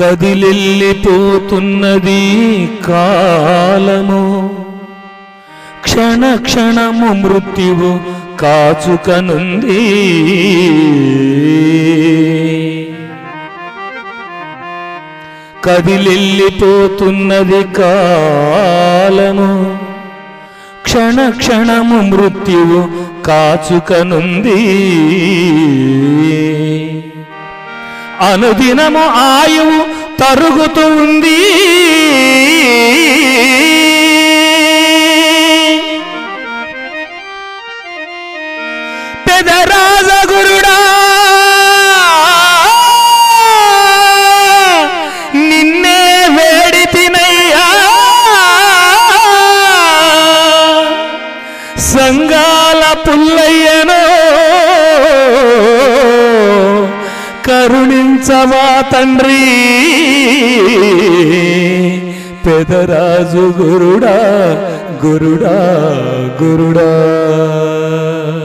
కదిలెళ్ళిపోతున్నది కాలము క్షణ క్షణము మృత్యువు కాచుకనుంది కదిలెళ్ళిపోతున్నది కాలము క్షణ క్షణము మృత్యువు కాచుకనుంది అనుదినము ఆయువు తరుగుతూ ఉంది పెదరాజగురుడా నిన్నే వేడి తినయ్యా సంగాల పుల్లయ్యనో కరుణించవా తండ్రి పెదరాజు గురుడా గురుడా గురుడా